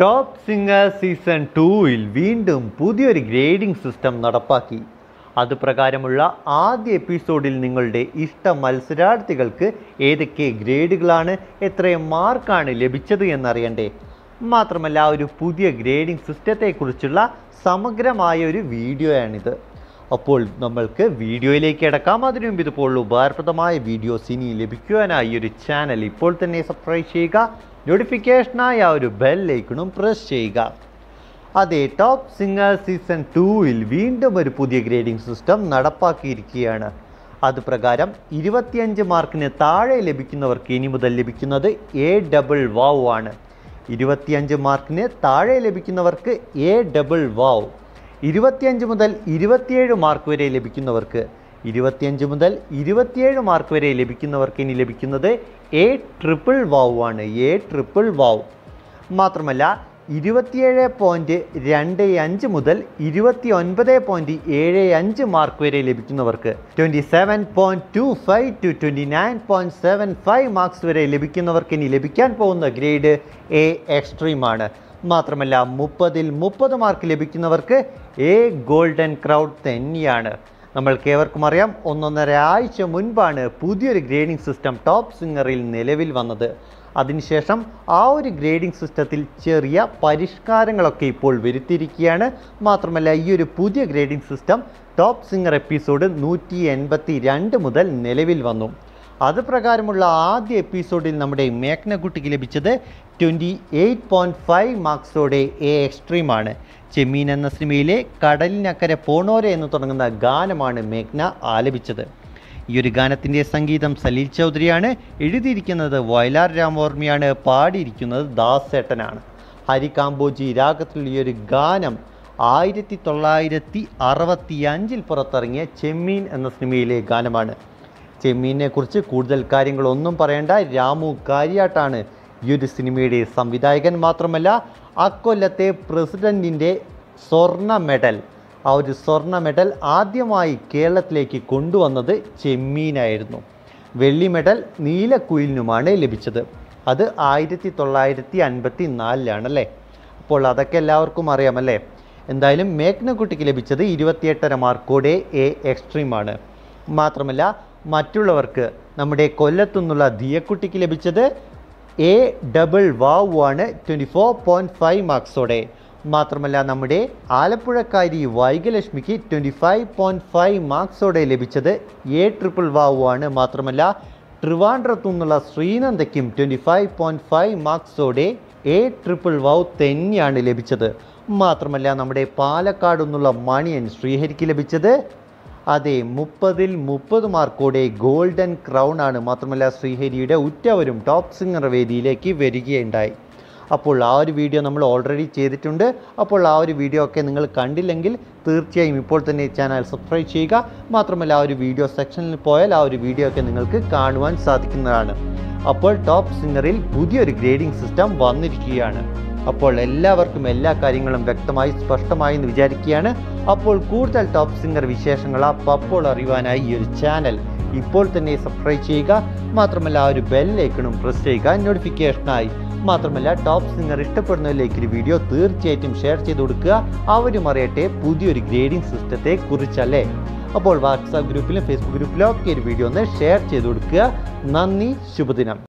top singer season ടൂവിൽ വീണ്ടും പുതിയൊരു ഗ്രേഡിംഗ് സിസ്റ്റം നടപ്പാക്കി അത് പ്രകാരമുള്ള ആദ്യ എപ്പിസോഡിൽ നിങ്ങളുടെ ഇഷ്ട മത്സരാർത്ഥികൾക്ക് ഏതൊക്കെ ഗ്രേഡുകളാണ് എത്രയും മാർക്കാണ് ലഭിച്ചത് എന്നറിയണ്ടേ മാത്രമല്ല ആ ഒരു പുതിയ ഗ്രേഡിംഗ് സിസ്റ്റത്തെക്കുറിച്ചുള്ള സമഗ്രമായ ഒരു വീഡിയോയാണിത് അപ്പോൾ നമ്മൾക്ക് വീഡിയോയിലേക്ക് കിടക്കാം അതിനു മുമ്പ് ഇതുപോലുള്ള ഉപകാരപ്രദമായ വീഡിയോസ് ഇനി ലഭിക്കുവാനായി ഈ ഒരു ചാനൽ ഇപ്പോൾ തന്നെ സബ്സ്ക്രൈബ് ചെയ്യുക നോട്ടിഫിക്കേഷനായി ആ ഒരു ബെല്ലൈക്കണും പ്രസ് ചെയ്യുക അതെ ടോപ്പ് സിംഗർ സീസൺ ടൂവിൽ വീണ്ടും ഒരു പുതിയ ഗ്രേഡിംഗ് സിസ്റ്റം നടപ്പാക്കിയിരിക്കുകയാണ് അത് പ്രകാരം ഇരുപത്തിയഞ്ച് മാർക്കിന് താഴെ ലഭിക്കുന്നവർക്ക് ഇനി മുതൽ ലഭിക്കുന്നത് എ ഡബിൾ വാവ് ആണ് ഇരുപത്തിയഞ്ച് മാർക്കിന് താഴെ ലഭിക്കുന്നവർക്ക് എ ഡബിൾ വാവ് ഇരുപത്തിയഞ്ച് മുതൽ ഇരുപത്തിയേഴ് മാർക്ക് വരെ ലഭിക്കുന്നവർക്ക് ഇരുപത്തിയഞ്ച് മുതൽ ഇരുപത്തിയേഴ് മാർക്ക് വരെ ലഭിക്കുന്നവർക്ക് ഇനി ലഭിക്കുന്നത് എ ട്രിപ്പിൾ വാവ് ആണ് എ ട്രിപ്പിൾ വാവ് മാത്രമല്ല ഇരുപത്തിയേഴ് പോയിൻറ്റ് രണ്ട് അഞ്ച് മുതൽ ഇരുപത്തി ഒൻപത് പോയിൻറ്റ് ഏഴ് അഞ്ച് മാർക്ക് വരെ ലഭിക്കുന്നവർക്ക് twenty seven point two five to twenty nine point seven five marks വരെ ലഭിക്കുന്നവർക്ക് ഇനി ലഭിക്കാൻ പോകുന്ന ഗ്രേഡ് എ എക്സ്ട്രീം ആണ് മാത്രമല്ല മുപ്പതിൽ മുപ്പത് മാർക്ക് ലഭിക്കുന്നവർക്ക് എ ഗോൾഡൻ ക്രൗഡ് തന്നെയാണ് നമ്മൾക്ക് ഏവർക്കും അറിയാം ഒന്നൊന്നര ആഴ്ച മുൻപാണ് പുതിയൊരു ഗ്രേഡിംഗ് സിസ്റ്റം ടോപ്പ് സിംഗറിൽ നിലവിൽ വന്നത് അതിനുശേഷം ആ ഒരു ഗ്രേഡിംഗ് സിസ്റ്റത്തിൽ ചെറിയ പരിഷ്കാരങ്ങളൊക്കെ ഇപ്പോൾ വരുത്തിയിരിക്കുകയാണ് മാത്രമല്ല ഈ ഒരു പുതിയ grading system Top Singer episode നൂറ്റി എൺപത്തി രണ്ട് മുതൽ നിലവിൽ വന്നു അത് പ്രകാരമുള്ള ആദ്യ എപ്പിസോഡിൽ നമ്മുടെ മേഘ്നക്കുട്ടിക്ക് ലഭിച്ചത് ട്വൻറ്റി എയ്റ്റ് പോയിൻറ്റ് ഫൈവ് മാർക്സോടെ എ എക്സ്ട്രീം ആണ് ചെമ്മീൻ എന്ന സിനിമയിലെ കടലിനക്കരെ പോണോരെ എന്ന് തുടങ്ങുന്ന ഗാനമാണ് മേഘ്ന ആലപിച്ചത് ഈ ഒരു ഗാനത്തിൻ്റെ സംഗീതം സലീൽ ചൗധരിയാണ് എഴുതിയിരിക്കുന്നത് വയലാർ രാമവർമ്മയാണ് പാടിയിരിക്കുന്നത് ദാസേട്ടനാണ് ഹരി കാമ്പോജി രാഗത്തിലുള്ള ഈ ഒരു ഗാനം ആയിരത്തി തൊള്ളായിരത്തി അറുപത്തി അഞ്ചിൽ പുറത്തിറങ്ങിയ ചെമ്മീൻ എന്ന സിനിമയിലെ ഗാനമാണ് ചെമ്മീനെ കുറിച്ച് കൂടുതൽ കാര്യങ്ങളൊന്നും പറയേണ്ട രാമു കാര്യാട്ടാണ് ഈ ഒരു സിനിമയുടെ സംവിധായകൻ മാത്രമല്ല അക്കൊല്ലത്തെ പ്രസിഡൻറ്റിൻ്റെ സ്വർണ്ണ മെഡൽ ആ ഒരു സ്വർണ്ണ മെഡൽ ആദ്യമായി കേരളത്തിലേക്ക് കൊണ്ടുവന്നത് ചെമ്മീനായിരുന്നു വെള്ളി മെഡൽ നീലക്കുയിലിനുമാണ് ലഭിച്ചത് അത് ആയിരത്തി തൊള്ളായിരത്തി അൻപത്തി നാലിലാണല്ലേ അപ്പോൾ അതൊക്കെ എല്ലാവർക്കും അറിയാമല്ലേ എന്തായാലും മേഘ്നക്കുട്ടിക്ക് ലഭിച്ചത് ഇരുപത്തിയെട്ടര മാർക്കോടെ എ എക്സ്ട്രീമാണ് മാത്രമല്ല മറ്റുള്ളവർക്ക് നമ്മുടെ കൊല്ലത്തുനിന്നുള്ള ദിയക്കുട്ടിക്ക് ലഭിച്ചത് എ ഡബിൾ വാവ് ആണ് ട്വൻറ്റി ഫോർ പോയിൻറ്റ് ഫൈവ് മാർക്സോടെ മാത്രമല്ല നമ്മുടെ ആലപ്പുഴക്കാരി വൈകലക്ഷ്മിക്ക് ട്വൻറ്റി ഫൈവ് പോയിൻറ്റ് ഫൈവ് മാർക്സോടെ ലഭിച്ചത് എ ട്രിപ്പിൾ വാവ് ആണ് മാത്രമല്ല ട്രിവാൻഡ്രത്തു നിന്നുള്ള ശ്രീനന്ദയ്ക്കും ട്വൻറ്റി ഫൈവ് പോയിൻറ്റ് ഫൈവ് മാർക്സോടെ എ ട്രിപ്പിൾ വാവ് തന്നെയാണ് ലഭിച്ചത് മാത്രമല്ല നമ്മുടെ പാലക്കാട് നിന്നുള്ള മണിയൻ ശ്രീഹരിക്ക് ലഭിച്ചത് അതെ മുപ്പതിൽ മുപ്പത് മാർക്കോടെ ഗോൾഡൻ ക്രൗൺ ആണ് മാത്രമല്ല ശ്രീഹരിയുടെ ഉറ്റവരും ടോപ്പ് സിംഗർ വേദിയിലേക്ക് വരികയുണ്ടായി അപ്പോൾ ആ ഒരു വീഡിയോ നമ്മൾ ഓൾറെഡി ചെയ്തിട്ടുണ്ട് അപ്പോൾ ആ ഒരു വീഡിയോ ഒക്കെ നിങ്ങൾ കണ്ടില്ലെങ്കിൽ തീർച്ചയായും ഇപ്പോൾ തന്നെ ചാനൽ സബ്സ്ക്രൈബ് ചെയ്യുക മാത്രമല്ല ആ ഒരു വീഡിയോ സെക്ഷനിൽ പോയാൽ ആ ഒരു വീഡിയോ ഒക്കെ നിങ്ങൾക്ക് കാണുവാൻ സാധിക്കുന്നതാണ് അപ്പോൾ ടോപ്പ് സിംഗറിൽ പുതിയൊരു ഗ്രേഡിംഗ് സിസ്റ്റം വന്നിരിക്കുകയാണ് അപ്പോൾ എല്ലാവർക്കും എല്ലാ കാര്യങ്ങളും വ്യക്തമായി സ്പഷ്ടമായി എന്ന് വിചാരിക്കുകയാണ് അപ്പോൾ കൂടുതൽ ടോപ്പ് സിംഗർ വിശേഷങ്ങൾ അപ്പോൾ അറിയുവാനായി ഈ ഒരു ചാനൽ ഇപ്പോൾ തന്നെ സബ്സ്ക്രൈബ് ചെയ്യുക മാത്രമല്ല ആ ഒരു ബെല്ലൈക്കണും പ്രസ് ചെയ്യുക നോട്ടിഫിക്കേഷനായി മാത്രമല്ല ടോപ്പ് സിംഗർ ഇഷ്ടപ്പെടുന്നവരിലേക്ക് ഒരു വീഡിയോ തീർച്ചയായിട്ടും ഷെയർ ചെയ്ത് കൊടുക്കുക അവരും അറിയട്ടെ പുതിയൊരു ഗ്രേഡിംഗ് സിസ്റ്റത്തെ കുറിച്ചല്ലേ അപ്പോൾ വാട്സാപ്പ് ഗ്രൂപ്പിലും ഫേസ്ബുക്ക് ഗ്രൂപ്പിലും ഒക്കെ ഒരു വീഡിയോ ഒന്ന് ഷെയർ ചെയ്ത് കൊടുക്കുക നന്ദി ശുഭദിനം